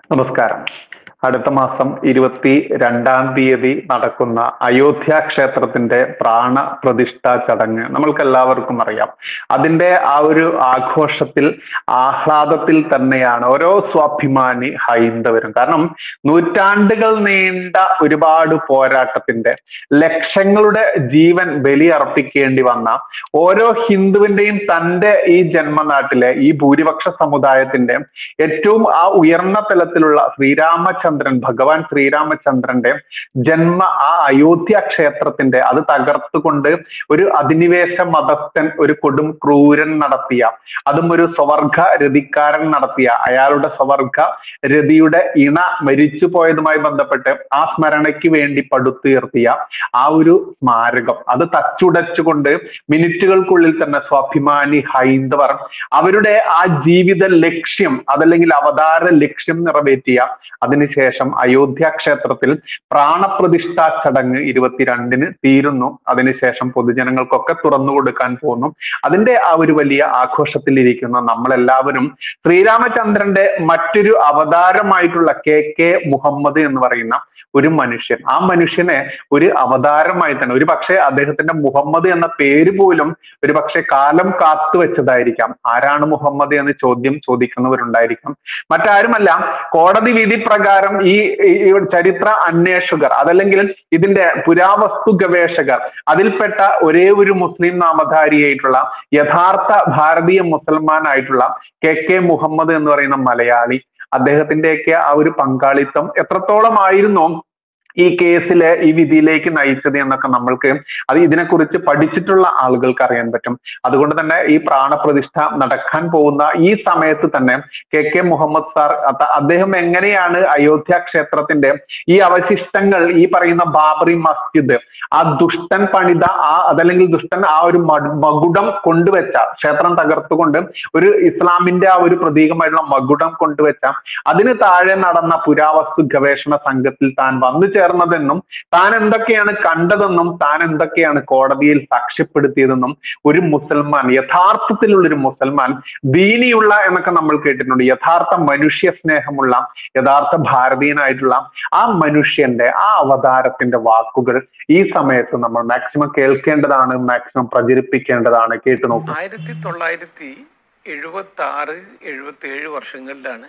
നമസ്കാരം അടുത്ത മാസം ഇരുപത്തി രണ്ടാം തീയതി നടക്കുന്ന അയോധ്യ ക്ഷേത്രത്തിന്റെ പ്രാണ പ്രതിഷ്ഠാ ചടങ്ങ് നമ്മൾക്ക് എല്ലാവർക്കും അറിയാം അതിന്റെ ആ ഒരു ആഘോഷത്തിൽ ആഹ്ലാദത്തിൽ തന്നെയാണ് ഓരോ സ്വാഭിമാനി ഹൈന്ദവരും കാരണം നൂറ്റാണ്ടുകൾ നീണ്ട ഒരുപാട് പോരാട്ടത്തിന്റെ ലക്ഷങ്ങളുടെ ജീവൻ ബലിയർപ്പിക്കേണ്ടി വന്ന ഓരോ ഹിന്ദുവിന്റെയും തന്റെ ഈ ജന്മനാട്ടിലെ ഈ ഭൂരിപക്ഷ സമുദായത്തിന്റെ ഏറ്റവും ആ ഉയർന്ന തലത്തിലുള്ള ശ്രീരാമചന്ദ്രൻ ഭഗവാൻ ശ്രീരാമചന്ദ്രന്റെ ജന്മ ആ അയോധ്യ ക്ഷേത്രത്തിന്റെ അത് തകർത്തുകൊണ്ട് ഒരു അധിനിവേശ മതസ്ഥൻ ഒരു കൊടും ക്രൂരൻ നടത്തിയ അതും ഒരു സ്വവർഗ രതിക്കാരൻ നടത്തിയ അയാളുടെ സ്വവർഗ രതിയുടെ ഇണ മരിച്ചു പോയതുമായി ബന്ധപ്പെട്ട് ആ സ്മരണയ്ക്ക് വേണ്ടി പടുത്തുയർത്തിയ ആ ഒരു സ്മാരകം അത് തച്ചുടച്ചുകൊണ്ട് മിനിറ്റുകൾക്കുള്ളിൽ തന്നെ സ്വാഭിമാനി ഹൈന്ദവർ അവരുടെ ആ ജീവിത ലക്ഷ്യം അതല്ലെങ്കിൽ അവതാര ലക്ഷ്യം നിറവേറ്റിയ അതിനുശേഷം അയോധ്യ ക്ഷേത്രത്തിൽ പ്രാണപ്രതിഷ്ഠാ ചടങ്ങ് ഇരുപത്തിരണ്ടിന് തീരുന്നു അതിനുശേഷം പൊതുജനങ്ങൾക്കൊക്കെ തുറന്നു കൊടുക്കാൻ പോകുന്നു അതിന്റെ ആ ഒരു വലിയ ആഘോഷത്തിൽ ഇരിക്കുന്ന നമ്മളെല്ലാവരും ശ്രീരാമചന്ദ്രന്റെ മറ്റൊരു അവതാരമായിട്ടുള്ള കെ കെ മുഹമ്മദ് എന്ന് പറയുന്ന ഒരു മനുഷ്യൻ ആ മനുഷ്യനെ ഒരു അവതാരമായി തന്നെ ഒരു പക്ഷേ അദ്ദേഹത്തിന്റെ മുഹമ്മദ് എന്ന പേര് പോലും ഒരു പക്ഷേ കാലം കാത്തു വെച്ചതായിരിക്കാം ആരാണ് മുഹമ്മദ് എന്ന് ചോദ്യം ചോദിക്കുന്നവരുണ്ടായിരിക്കാം മറ്റാരുമല്ല കോടതി വിധി പ്രകാരം ഈ ഈ ചരിത്ര അന്വേഷകർ അതല്ലെങ്കിൽ ഇതിന്റെ പുരാവസ്തു ഗവേഷകർ അതിൽപ്പെട്ട ഒരേ ഒരു മുസ്ലിം നാമധാരിയായിട്ടുള്ള യഥാർത്ഥ ഭാരതീയ മുസൽമാനായിട്ടുള്ള കെ കെ മുഹമ്മദ് എന്ന് പറയുന്ന മലയാളി അദ്ദേഹത്തിന്റെയൊക്കെ ആ ഒരു പങ്കാളിത്തം എത്രത്തോളം ആയിരുന്നു ഈ കേസിലെ ഈ വിധിയിലേക്ക് നയിച്ചത് എന്നൊക്കെ നമ്മൾക്ക് അത് ഇതിനെക്കുറിച്ച് പഠിച്ചിട്ടുള്ള ആളുകൾക്ക് അറിയാൻ പറ്റും അതുകൊണ്ട് തന്നെ ഈ പ്രാണപ്രതിഷ്ഠ നടക്കാൻ പോകുന്ന ഈ സമയത്ത് തന്നെ കെ കെ മുഹമ്മദ് സാർ അത- അദ്ദേഹം എങ്ങനെയാണ് അയോധ്യ ക്ഷേത്രത്തിന്റെ ഈ അവശിഷ്ടങ്ങൾ ഈ പറയുന്ന ബാബറി മസ്ജിദ് ആ ദുഷ്ടൻ പണിത ആ അതല്ലെങ്കിൽ ദുഷ്ടൻ ആ ഒരു മ- മകുടം കൊണ്ടുവച്ച ക്ഷേത്രം തകർത്തുകൊണ്ട് ഒരു ഇസ്ലാമിന്റെ ആ ഒരു പ്രതീകമായിട്ടുള്ള മകുടം കൊണ്ടുവച്ച അതിന് താഴെ നടന്ന പുരാവസ്തു ഗവേഷണ സംഘത്തിൽ താൻ വന്നു ചേർന്നതെന്നും താൻ എന്തൊക്കെയാണ് കണ്ടതെന്നും താൻ എന്തൊക്കെയാണ് കോടതിയിൽ സാക്ഷ്യപ്പെടുത്തിയതെന്നും ഒരു മുസൽമാൻ യഥാർത്ഥത്തിലുള്ള ഒരു മുസൽമാൻ ദീനിയുള്ള എന്നൊക്കെ നമ്മൾ കേട്ടിട്ടുണ്ട് യഥാർത്ഥ മനുഷ്യ സ്നേഹമുള്ള യഥാർത്ഥ ഭാരതീയനായിട്ടുള്ള ആ മനുഷ്യന്റെ ആ അവതാരത്തിന്റെ വാക്കുകൾ ഈ സമയത്ത് നമ്മൾ മാക്സിമം കേൾക്കേണ്ടതാണ് മാക്സിമം പ്രചരിപ്പിക്കേണ്ടതാണ് കേട്ടു നോക്കുക ആയിരത്തി തൊള്ളായിരത്തി എഴുപത്തി ആറ് എഴുപത്തി ഏഴ് വർഷങ്ങളിലാണ്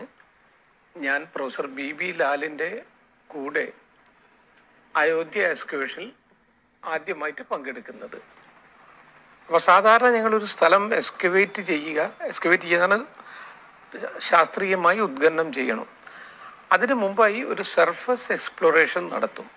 ഞാൻ പ്രൊഫസർ ബി ബി ലാലിൻ്റെ കൂടെ അയോധ്യ എക്സ്കവേഷനിൽ ആദ്യമായിട്ട് പങ്കെടുക്കുന്നത് അപ്പോൾ സാധാരണ ഞങ്ങളൊരു സ്ഥലം എക്സ്കവേറ്റ് ചെയ്യുക എക്സ്കവേറ്റ് ചെയ്യുന്നതാണ് ശാസ്ത്രീയമായി ഉദ്ഘാടനം ചെയ്യണം അതിനു മുമ്പായി ഒരു സർഫസ് എക്സ്പ്ലോറേഷൻ നടത്തും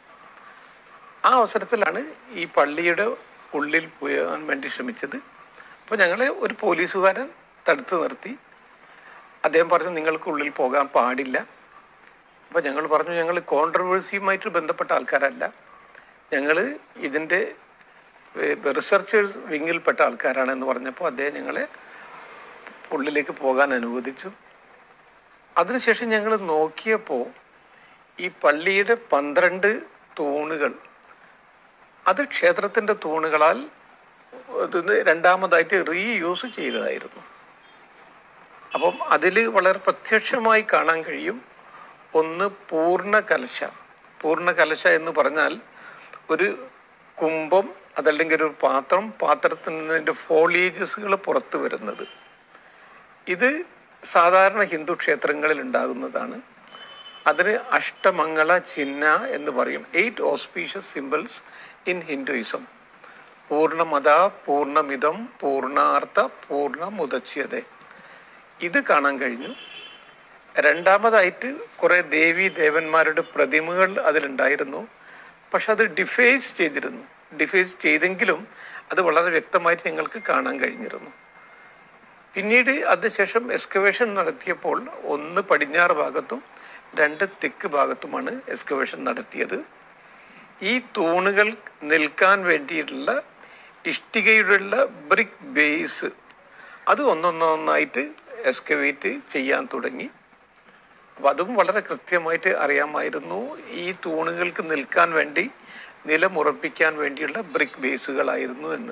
ആ അവസരത്തിലാണ് ഈ പള്ളിയുടെ ഉള്ളിൽ പോകാൻ വേണ്ടി ശ്രമിച്ചത് അപ്പോൾ ഞങ്ങളെ ഒരു പോലീസുകാരൻ തടുത്തു നിർത്തി അദ്ദേഹം പറഞ്ഞു നിങ്ങൾക്ക് ഉള്ളിൽ പോകാൻ പാടില്ല അപ്പോൾ ഞങ്ങൾ പറഞ്ഞു ഞങ്ങൾ കോൺട്രവേഴ്സിയുമായിട്ട് ബന്ധപ്പെട്ട ആൾക്കാരല്ല ഞങ്ങൾ ഇതിൻ്റെ റിസർച്ചേഴ്സ് വിങ്ങിൽപ്പെട്ട ആൾക്കാരാണെന്ന് പറഞ്ഞപ്പോൾ അദ്ദേഹം ഞങ്ങളെ ഉള്ളിലേക്ക് പോകാൻ അനുവദിച്ചു അതിനുശേഷം ഞങ്ങൾ നോക്കിയപ്പോൾ ഈ പള്ളിയുടെ പന്ത്രണ്ട് തൂണുകൾ അത് ക്ഷേത്രത്തിൻ്റെ തൂണുകളാൽ ഇത് രണ്ടാമതായിട്ട് റീയൂസ് ചെയ്തതായിരുന്നു അപ്പം അതിൽ വളരെ പ്രത്യക്ഷമായി കാണാൻ കഴിയും ഒന്ന് പൂർണ്ണ കലശ പൂർണ്ണ കലശ എന്ന് പറഞ്ഞാൽ ഒരു കുംഭം അതല്ലെങ്കിൽ ഒരു പാത്രം പാത്രത്തിൽ നിന്നിൻ്റെ ഫോളിയേജസുകൾ പുറത്തു വരുന്നത് ഇത് സാധാരണ ഹിന്ദു ക്ഷേത്രങ്ങളിൽ ഉണ്ടാകുന്നതാണ് അതിന് അഷ്ടമംഗള ചിഹ്ന എന്ന് പറയും eight auspicious symbols in Hinduism പൂർണ്ണമത പൂർണ്ണമിതം പൂർണ്ണാർത്ഥ പൂർണ്ണമുദച്യത ഇത് കാണാൻ കഴിഞ്ഞു രണ്ടാമതായിട്ട് കുറേ ദേവി ദേവന്മാരുടെ പ്രതിമകൾ അതിലുണ്ടായിരുന്നു പക്ഷെ അത് ഡിഫേസ് ചെയ്തിരുന്നു ഡിഫേസ് ചെയ്തെങ്കിലും അത് വളരെ വ്യക്തമായിട്ട് ഞങ്ങൾക്ക് കാണാൻ കഴിഞ്ഞിരുന്നു പിന്നീട് അതിനുശേഷം എക്സ്കവേഷൻ നടത്തിയപ്പോൾ ഒന്ന് പടിഞ്ഞാറ് ഭാഗത്തും രണ്ട് തെക്ക് ഭാഗത്തുമാണ് എക്സ്കവേഷൻ നടത്തിയത് ഈ തൂണുകൾ നിൽക്കാൻ വേണ്ടിയിട്ടുള്ള ഇഷ്ടികയുടെ ബ്രിക്ക് ബേസ് അത് ഒന്നൊന്നൊന്നായിട്ട് എക്സ്കവേറ്റ് ചെയ്യാൻ തുടങ്ങി അപ്പം അതും വളരെ കൃത്യമായിട്ട് അറിയാമായിരുന്നു ഈ തൂണുകൾക്ക് നിൽക്കാൻ വേണ്ടി നിലമുറപ്പിക്കാൻ വേണ്ടിയുള്ള ബ്രിക്ക് ബേസുകളായിരുന്നു എന്ന്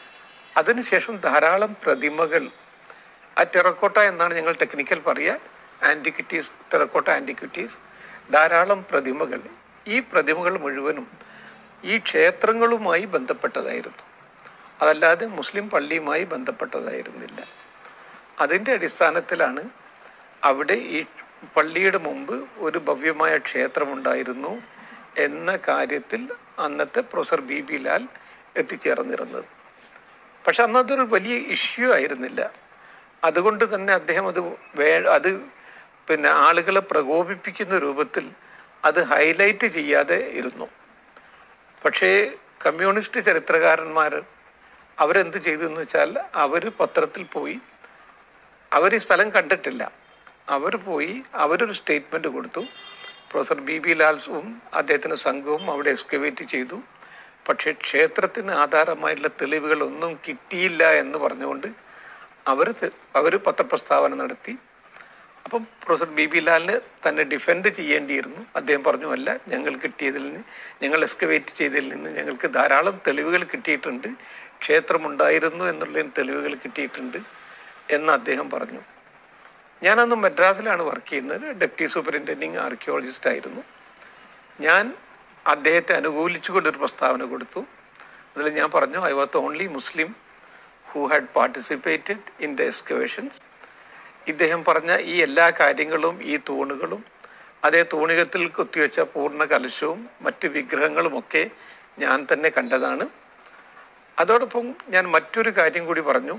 അതിനുശേഷം ധാരാളം പ്രതിമകൾ ആ ടെറക്കോട്ട എന്നാണ് ഞങ്ങൾ ടെക്നിക്കൽ പറയുക ആൻറ്റിക്വിറ്റീസ് ടെറക്കോട്ട ആൻറ്റിക്വിറ്റീസ് ധാരാളം പ്രതിമകൾ ഈ പ്രതിമകൾ മുഴുവനും ഈ ക്ഷേത്രങ്ങളുമായി ബന്ധപ്പെട്ടതായിരുന്നു അതല്ലാതെ മുസ്ലിം പള്ളിയുമായി ബന്ധപ്പെട്ടതായിരുന്നില്ല അതിൻ്റെ അടിസ്ഥാനത്തിലാണ് അവിടെ ഈ പള്ളിയുടെ മുമ്പ് ഒരു ഭവ്യമായ ക്ഷേത്രമുണ്ടായിരുന്നു എന്ന കാര്യത്തിൽ അന്നത്തെ പ്രൊഫസർ ബി ബി ലാൽ എത്തിച്ചേർന്നിരുന്നത് പക്ഷെ അന്നതൊരു വലിയ ഇഷ്യൂ ആയിരുന്നില്ല അതുകൊണ്ട് തന്നെ അദ്ദേഹം അത് വേ അത് പിന്നെ ആളുകളെ പ്രകോപിപ്പിക്കുന്ന രൂപത്തിൽ അത് ഹൈലൈറ്റ് ചെയ്യാതെ ഇരുന്നു പക്ഷേ കമ്മ്യൂണിസ്റ്റ് ചരിത്രകാരന്മാർ അവരെന്ത് ചെയ്തു എന്ന് വെച്ചാൽ അവർ പത്രത്തിൽ പോയി അവർ ഈ സ്ഥലം കണ്ടിട്ടില്ല അവർ പോയി അവരൊരു സ്റ്റേറ്റ്മെൻറ്റ് കൊടുത്തു പ്രൊഫസർ ബി ബി ലാൽസും അദ്ദേഹത്തിൻ്റെ സംഘവും അവിടെ എക്സ്കവേറ്റ് ചെയ്തു പക്ഷേ ക്ഷേത്രത്തിന് ആധാരമായിട്ടുള്ള തെളിവുകളൊന്നും കിട്ടിയില്ല എന്ന് പറഞ്ഞുകൊണ്ട് അവർ അവർ പത്രപ്രസ്താവന നടത്തി അപ്പം പ്രൊഫസർ ബി ബി ലാലിന് തന്നെ ഡിഫെൻഡ് ചെയ്യേണ്ടിയിരുന്നു അദ്ദേഹം പറഞ്ഞു അല്ല ഞങ്ങൾ കിട്ടിയതിൽ നിന്ന് ഞങ്ങൾ എക്സ്കവേറ്റ് ചെയ്തതിൽ നിന്ന് ഞങ്ങൾക്ക് ധാരാളം തെളിവുകൾ കിട്ടിയിട്ടുണ്ട് ക്ഷേത്രമുണ്ടായിരുന്നു എന്നുള്ള തെളിവുകൾ കിട്ടിയിട്ടുണ്ട് എന്ന് അദ്ദേഹം പറഞ്ഞു ഞാനന്ന് മദ്രാസിലാണ് വർക്ക് ചെയ്യുന്നത് ഡെപ്യൂട്ടി സൂപ്പറിൻറ്റൻഡിങ് ആർക്കിയോളജിസ്റ്റ് ആയിരുന്നു ഞാൻ അദ്ദേഹത്തെ അനുകൂലിച്ചുകൊണ്ടൊരു പ്രസ്താവന കൊടുത്തു അതിൽ ഞാൻ പറഞ്ഞു I was the only Muslim who had participated in the excavation ഇദ്ദേഹം പറഞ്ഞ ഈ എല്ലാ കാര്യങ്ങളും ഈ തൂണുകളും അതേ തൂണികത്തിൽ കുത്തിവെച്ച പൂർണ്ണ കലശവും മറ്റ് വിഗ്രഹങ്ങളുമൊക്കെ ഞാൻ തന്നെ കണ്ടതാണ് അതോടൊപ്പം ഞാൻ മറ്റൊരു കാര്യം കൂടി പറഞ്ഞു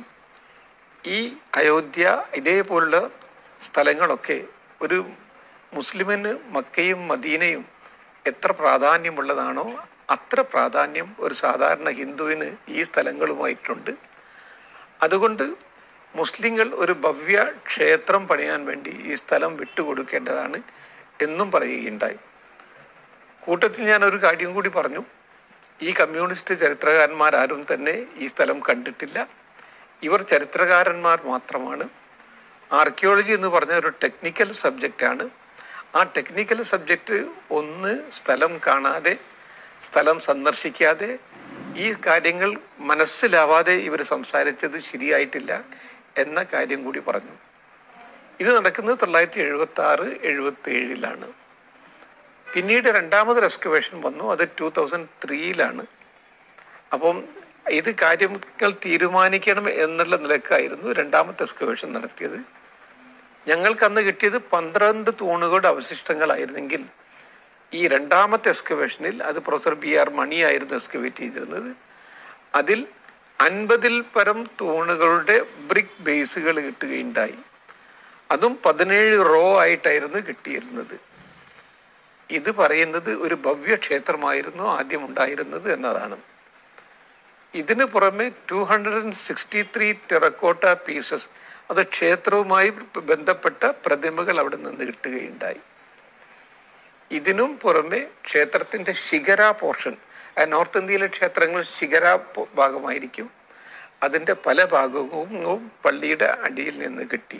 ഈ അയോധ്യ ഇതേപോലുള്ള സ്ഥലങ്ങളൊക്കെ ഒരു മുസ്ലിമിന് മക്കയും മദീനയും എത്ര പ്രാധാന്യമുള്ളതാണോ അത്ര പ്രാധാന്യം ഒരു സാധാരണ ഹിന്ദുവിന് ഈ സ്ഥലങ്ങളുമായിട്ടുണ്ട് അതുകൊണ്ട് മുസ്ലിങ്ങൾ ഒരു ഭവ്യ ക്ഷേത്രം പണിയാൻ വേണ്ടി ഈ സ്ഥലം വിട്ടുകൊടുക്കേണ്ടതാണ് എന്നും പറയുകയുണ്ടായി കൂട്ടത്തിൽ ഞാൻ ഒരു കാര്യം കൂടി പറഞ്ഞു ഈ കമ്മ്യൂണിസ്റ്റ് ചരിത്രകാരന്മാരാരും തന്നെ ഈ സ്ഥലം കണ്ടിട്ടില്ല ഇവർ ചരിത്രകാരന്മാർ മാത്രമാണ് ആർക്കിയോളജി എന്ന് പറഞ്ഞ ഒരു ടെക്നിക്കൽ സബ്ജക്റ്റാണ് ആ ടെക്നിക്കൽ സബ്ജക്റ്റ് ഒന്ന് സ്ഥലം കാണാതെ സ്ഥലം സന്ദർശിക്കാതെ ഈ കാര്യങ്ങൾ മനസ്സിലാവാതെ ഇവർ സംസാരിച്ചത് ശരിയായിട്ടില്ല എന്ന കാര്യം കൂടി പറഞ്ഞു ഇത് നടക്കുന്നത് തൊള്ളായിരത്തി എഴുപത്തി ആറ് എഴുപത്തി ഏഴിലാണ് പിന്നീട് രണ്ടാമതൊരു എക്സ്കവേഷൻ വന്നു അത് ടൂ തൗസൻഡ് ത്രീയിലാണ് അപ്പം ഇത് കാര്യങ്ങൾ തീരുമാനിക്കണം എന്നുള്ള നിലക്കായിരുന്നു രണ്ടാമത്തെ എക്സ്കവേഷൻ നടത്തിയത് ഞങ്ങൾക്ക് അന്ന് കിട്ടിയത് പന്ത്രണ്ട് തൂണുകളുടെ അവശിഷ്ടങ്ങളായിരുന്നെങ്കിൽ ഈ രണ്ടാമത്തെ എക്സ്കവേഷനിൽ അത് പ്രൊഫസർ ബി ആർ മണി ആയിരുന്നു എക്സ്കവേറ്റ് ചെയ്തിരുന്നത് അതിൽ അൻപതിൽ പരം തൂണുകളുടെ ബ്രിക്ക് ബേസുകൾ കിട്ടുകയുണ്ടായി അതും പതിനേഴ് റോ ആയിട്ടായിരുന്നു കിട്ടിയിരുന്നത് ഇത് പറയുന്നത് ഒരു ഭവ്യ ക്ഷേത്രമായിരുന്നു ആദ്യം ഉണ്ടായിരുന്നത് എന്നതാണ് ഇതിന് പുറമെ two hundred and sixty three terracotta pieces അത് ക്ഷേത്രവുമായി ബന്ധപ്പെട്ട പ്രതിമകൾ അവിടെ നിന്ന് കിട്ടുകയുണ്ടായി ഇതിനും പുറമെ ക്ഷേത്രത്തിന്റെ ശിഖര പോർഷൻ നോർത്ത് ഇന്ത്യയിലെ ക്ഷേത്രങ്ങൾ ശിഖര പോ- ഭാഗമായിരിക്കും അതിന്റെ പല ഭാഗവും പള്ളിയുടെ അടിയിൽ നിന്ന് കിട്ടി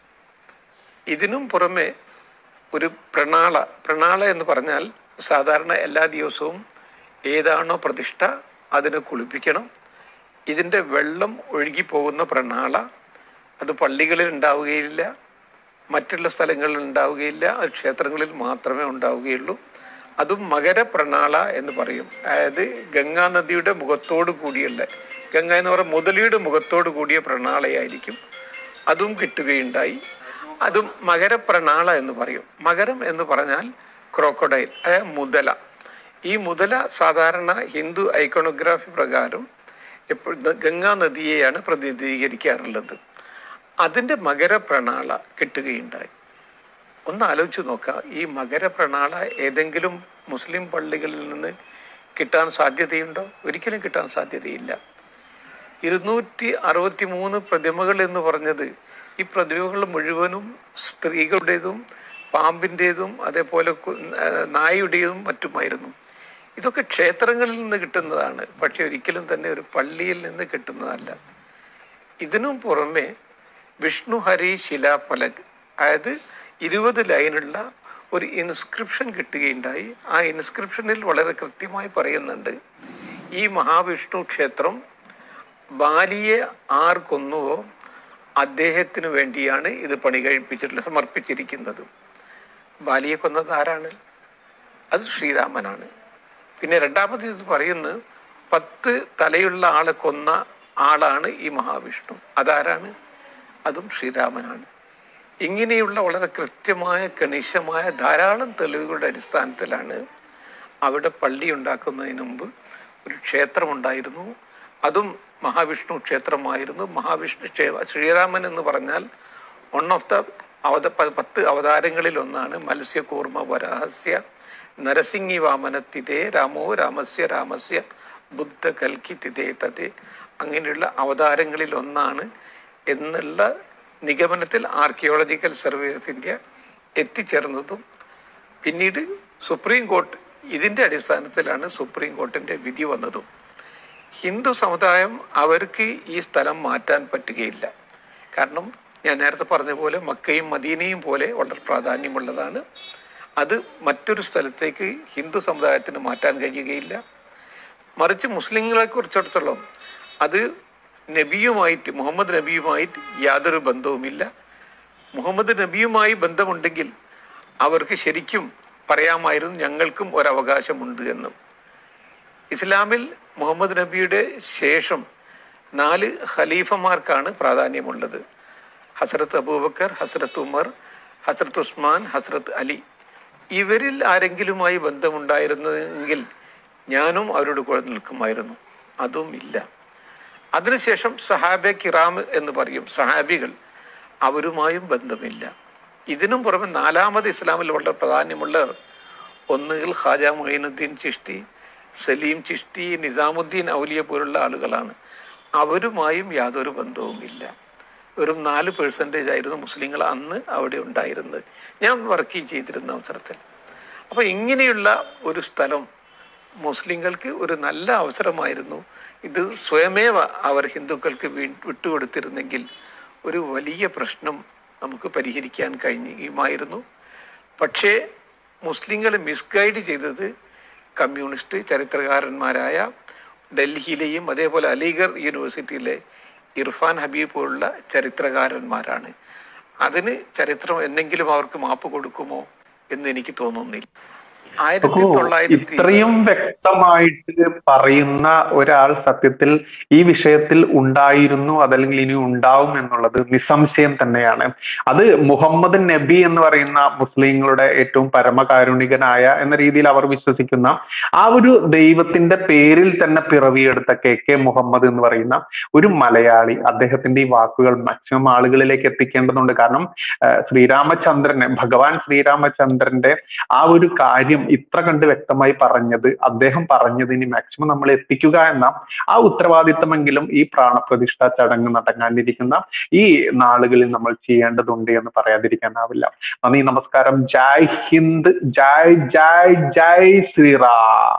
ഇതിനും പുറമെ ഒരു പ്രണാള പ്രണാള എന്ന് പറഞ്ഞാൽ സാധാരണ എല്ലാ ദിവസവും ഏതാണോ പ്രതിഷ്ഠ അതിനെ കുളിപ്പിക്കണം ഇതിൻ്റെ വെള്ളം ഒഴുകിപ്പോകുന്ന പ്രണാള അത് പള്ളികളിൽ ഉണ്ടാവുകയില്ല മറ്റുള്ള സ്ഥലങ്ങളിൽ ഉണ്ടാവുകയില്ല അത് ക്ഷേത്രങ്ങളിൽ മാത്രമേ ഉണ്ടാവുകയുള്ളൂ അതും മകരപ്രണാള എന്ന് പറയും അതായത് ഗംഗാ നദിയുടെ മുഖത്തോട് കൂടിയുള്ള ഗംഗ എന്ന് പറയുന്ന മുതലിയുടെ മുഖത്തോട് കൂടിയ പ്രണാളയായിരിക്കും അതും കിട്ടുകയുണ്ടായി അതും മകരപ്രണാള എന്ന് പറയും മകരം എന്ന് പറഞ്ഞാൽ ക്രോക്കോഡൈൽ അതായത് മുതല ഈ മുതല സാധാരണ ഹിന്ദു ഐക്കോണോഗ്രാഫി പ്രകാരം എപ്പോഴും ഗംഗാ നദിയെയാണ് പ്രതിനിധീകരിക്കാറുള്ളത് അതിൻ്റെ മകരപ്രണാള കിട്ടുകയുണ്ടായി ഒന്ന് ആലോചിച്ച് നോക്കാം ഈ മകരപ്രണാള ഏതെങ്കിലും മുസ്ലിം പള്ളികളിൽ നിന്ന് കിട്ടാൻ സാധ്യതയുണ്ടോ ഒരിക്കലും കിട്ടാൻ സാധ്യതയില്ല ഇരുന്നൂറ്റി അറുപത്തി മൂന്ന് പ്രതിമകൾ എന്ന് പറഞ്ഞത് ഈ പ്രതിമകൾ മുഴുവനും സ്ത്രീകളുടേതും പാമ്പിൻ്റെതും അതേപോലെ കു- ആ, നായയുടേതും മറ്റുമായിരുന്നു ഇതൊക്കെ ക്ഷേത്രങ്ങളിൽ നിന്ന് കിട്ടുന്നതാണ് പക്ഷെ ഒരിക്കലും തന്നെ ഒരു പള്ളിയിൽ നിന്ന് കിട്ടുന്നതല്ല ഇതിനും പുറമെ വിഷ്ണു ഹരി ശിലാഫലക് അതായത് ഇരുപത് ലൈനുള്ള ഒരു ഇൻസ്ക്രിപ്ഷൻ കിട്ടുകയുണ്ടായി ആ ഇൻസ്ക്രിപ്ഷനിൽ വളരെ കൃത്യമായി പറയുന്നുണ്ട് ഈ മഹാവിഷ്ണു ക്ഷേത്രം ബാലിയെ ആർ കൊന്നുവോ അദ്ദേഹത്തിന് വേണ്ടിയാണ് ഇത് പണി കഴിപ്പിച്ചിട്ടുള്ള സമർപ്പിച്ചിരിക്കുന്നത് ബാലിയെ കൊന്നത് ആരാണ് അത് ശ്രീരാമനാണ് പിന്നെ രണ്ടാമത് ഇത് പറയുന്നത് പത്ത് തലയുള്ള ആളെ കൊന്ന ആളാണ് ഈ മഹാവിഷ്ണു അതാരാണ് അതും ശ്രീരാമനാണ് ഇങ്ങനെയുള്ള വളരെ കൃത്യമായ കണിശമായ ധാരാളം തെളിവുകളുടെ അടിസ്ഥാനത്തിലാണ് അവിടെ പള്ളി ഉണ്ടാക്കുന്നതിന് മുമ്പ് ഒരു ക്ഷേത്രമുണ്ടായിരുന്നു അതും മഹാവിഷ്ണു ക്ഷേത്രമായിരുന്നു മഹാവിഷ്ണു ക്ഷേ- ശ്രീരാമൻ എന്ന് പറഞ്ഞാൽ വൺ ഓഫ് ദ അവത പ- പത്ത് അവതാരങ്ങളിൽ ഒന്നാണ് മത്സ്യകൂർമ്മ വരാഹസ്യ നരസിംഹി വാമനത്തിതേ രാമോ രാമസ്യ രാമസ്യ ബുദ്ധ കൽക്കി തിതേ തതേ അങ്ങനെയുള്ള അവതാരങ്ങളിൽ ഒന്നാണ് എന്നുള്ള നിഗമനത്തിൽ ആർക്കിയോളജിക്കൽ സർവേ ഓഫ് ഇന്ത്യ എത്തിച്ചേർന്നതും പിന്നീട് സുപ്രീം കോർട്ട് ഇതിൻ്റെ അടിസ്ഥാനത്തിലാണ് സുപ്രീം കോർട്ടിൻ്റെ വിധി വന്നതും ഹിന്ദു സമുദായം അവർക്ക് ഈ സ്ഥലം മാറ്റാൻ പറ്റുകയില്ല കാരണം ഞാൻ നേരത്തെ പറഞ്ഞ പോലെ മക്കയും മദീനയും പോലെ വളരെ പ്രാധാന്യമുള്ളതാണ് അത് മറ്റൊരു സ്ഥലത്തേക്ക് ഹിന്ദു സമുദായത്തിന് മാറ്റാൻ കഴിയുകയില്ല മറിച്ച് മുസ്ലിങ്ങളെ കുറിച്ചിടത്തോളം അത് നബിയുമായിട്ട് മുഹമ്മദ് നബിയുമായിട്ട് യാതൊരു ബന്ധവുമില്ല മുഹമ്മദ് നബിയുമായി ബന്ധമുണ്ടെങ്കിൽ അവർക്ക് ശരിക്കും പറയാമായിരുന്നു ഞങ്ങൾക്കും ഒരവകാശമുണ്ട് എന്നും ഇസ്ലാമിൽ മുഹമ്മദ് നബിയുടെ ശേഷം നാല് ഖലീഫമാർക്കാണ് പ്രാധാന്യമുള്ളത് ഹസ്രത്ത് അബൂബക്കർ ഹസ്രത്ത് ഉമർ ഹസ്രത്ത് ഉസ്മാൻ ഹസ്രത്ത് അലി ഇവരിൽ ആരെങ്കിലുമായി ബന്ധമുണ്ടായിരുന്നെങ്കിൽ ഞാനും അവരോട് കൂടെ നിൽക്കുമായിരുന്നു അതും ഇല്ല അതിനുശേഷം സഹാബെ കിറാം എന്ന് പറയും സഹാബികൾ അവരുമായും ബന്ധമില്ല ഇതിനും പുറമെ നാലാമത് ഇസ്ലാമിൽ വളരെ പ്രാധാന്യമുള്ളവർ ഒന്നുകിൽ ഖാജ മൊയ്നുദ്ദീൻ ചിഷ്തി സലീം ചിഷ്തി നിസാമുദ്ദീൻ ഔലിയ പോലുള്ള ആളുകളാണ് അവരുമായും യാതൊരു ബന്ധവുമില്ല വെറും നാല് പേഴ്സൻറ്റേജ് ആയിരുന്നു മുസ്ലിങ്ങൾ അന്ന് അവിടെ ഉണ്ടായിരുന്നത് ഞാൻ വർക്ക് ചെയ്തിരുന്ന അവസരത്തിൽ അപ്പോൾ ഇങ്ങനെയുള്ള ഒരു സ്ഥലം മുസ്ലിങ്ങൾക്ക് ഒരു നല്ല അവസരമായിരുന്നു ഇത് സ്വയമേവ അവർ ഹിന്ദുക്കൾക്ക് വീ- വിട്ടുകൊടുത്തിരുന്നെങ്കിൽ ഒരു വലിയ പ്രശ്നം നമുക്ക് പരിഹരിക്കാൻ കഴിയുമായിരുന്നു പക്ഷേ മുസ്ലിങ്ങളെ മിസ്ഗൈഡ് ചെയ്തത് കമ്മ്യൂണിസ്റ്റ് ചരിത്രകാരന്മാരായ ഡൽഹിയിലെയും അതേപോലെ അലിഗർ യൂണിവേഴ്സിറ്റിയിലെ ഇർഫാൻ ഹബീബ് പോലുള്ള ചരിത്രകാരന്മാരാണ് അതിന് ചരിത്രം എന്തെങ്കിലും അവർക്ക് മാപ്പ് കൊടുക്കുമോ എന്ന് എനിക്ക് തോന്നുന്നില്ല ആയിരത്തി അപ്പോ തൊള്ളായിരത്തി ഇത്രയും വ്യക്തമായിട്ട് പറയുന്ന ഒരാൾ സത്യത്തിൽ ഈ വിഷയത്തിൽ ഉണ്ടായിരുന്നു അതല്ലെങ്കിൽ ഇനി ഉണ്ടാവും എന്നുള്ളത് നിസ്സംശയം തന്നെയാണ് അത് മുഹമ്മദ് നബി എന്ന് പറയുന്ന മുസ്ലിങ്ങളുടെ ഏറ്റവും പരമകാരുണികനായ എന്ന രീതിയിൽ അവർ വിശ്വസിക്കുന്ന ആ ഒരു ദൈവത്തിന്റെ പേരിൽ തന്നെ പിറവിയെടുത്ത കെ കെ മുഹമ്മദ് എന്ന് പറയുന്ന ഒരു മലയാളി അദ്ദേഹത്തിന്റെ ഈ വാക്കുകൾ മാക്സിമം ആളുകളിലേക്ക് എത്തിക്കേണ്ടതുണ്ട് കാരണം ആ, ശ്രീരാമചന്ദ്രനെ ഭഗവാൻ ശ്രീരാമചന്ദ്രന്റെ ആ ഒരു കാര്യം ഇത്ര കണ്ട് വ്യക്തമായി പറഞ്ഞത് അദ്ദേഹം പറഞ്ഞതിന് മാക്സിമം നമ്മൾ എത്തിക്കുക എന്ന ആ ഉത്തരവാദിത്തമെങ്കിലും ഈ പ്രാണപ്രതിഷ്ഠ ചടങ്ങ് നടങ്ങാനിരിക്കുന്ന ഈ നാളുകളിൽ നമ്മൾ ചെയ്യേണ്ടതുണ്ട് എന്ന് പറയാതിരിക്കാനാവില്ല നന്ദി നമസ്കാരം ജയ് ഹിന്ദ് ജയ് ജയ് ജയ് ശ്രീറാം